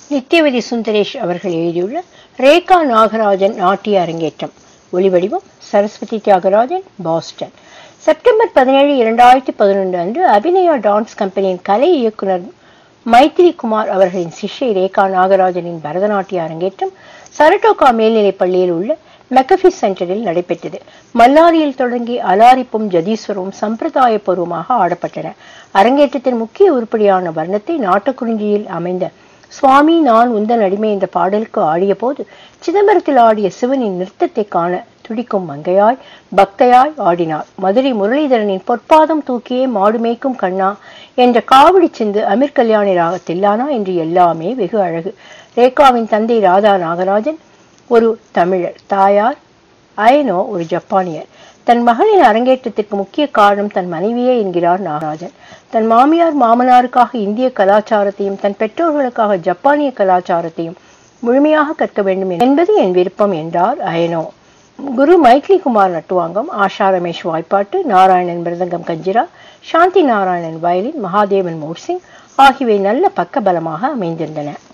நித்யவதி சுந்தரேஷ் அவர்கள் எழுதியுள்ள ரேகா நாகராஜன் நாட்டிய அரங்கேற்றம் ஒளிவடிவம் சரஸ்வதி தியாகராஜன் பாஸ்டன் செப்டம்பர் பதினேழு இரண்டாயிரத்தி பதினொன்று அன்று அபிநயா டான்ஸ் கம்பெனியின் கலை இயக்குனர் மைத்திரி குமார் அவர்களின் சிஷ்யை ரேகா நாகராஜனின் பரதநாட்டிய அரங்கேற்றம் சரட்டோகா மேல்நிலைப் பள்ளியில் உள்ள மெக்கஃபி சென்டரில் நடைபெற்றது மல்லாரியில் தொடங்கி அலாரிப்பும் ஜதீஸ்வரமும் சம்பிரதாயபூர்வமாக ஆடப்பட்டன அரங்கேற்றத்தின் முக்கிய உருப்படியான வர்ணத்தை நாட்டுக்குறிஞ்சியில் அமைந்த சுவாமி நான் உந்தன் அடிமை என்ற பாடலுக்கு ஆடிய போது சிதம்பரத்தில் ஆடிய சிவனின் நிறுத்தத்தை காண துடிக்கும் மங்கையாய் பக்தையாய் ஆடினார் மதுரை முரளிதரனின் பொற்பாதம் தூக்கியே மாடு மேய்க்கும் கண்ணா என்ற காவடி சிந்து அமீர் கல்யாணி ராகத்தில்லானா என்று எல்லாமே வெகு அழகு ரேகாவின் தந்தை ராதா நாகராஜன் ஒரு தமிழர் தாயார் அயனோ ஒரு ஜப்பானியர் தன் மகளின் அரங்கேற்றத்திற்கு முக்கிய காரணம் தன் மனைவியே என்கிறார் நாகராஜன் தன் மாமியார் மாமனாருக்காக இந்திய கலாச்சாரத்தையும் தன் பெற்றோர்களுக்காக ஜப்பானிய கலாச்சாரத்தையும் முழுமையாக கற்க வேண்டும் என்பது என் விருப்பம் என்றார் அயனோ குரு மைத்லி குமார் நட்டுவாங்கம் ஆஷா ரமேஷ் வாய்ப்பாட்டு நாராயணன் மிருதங்கம் கஞ்சிரா சாந்தி நாராயணன் வயலின் மகாதேவன் மோர்சிங் ஆகியவை நல்ல பக்கபலமாக அமைந்திருந்தன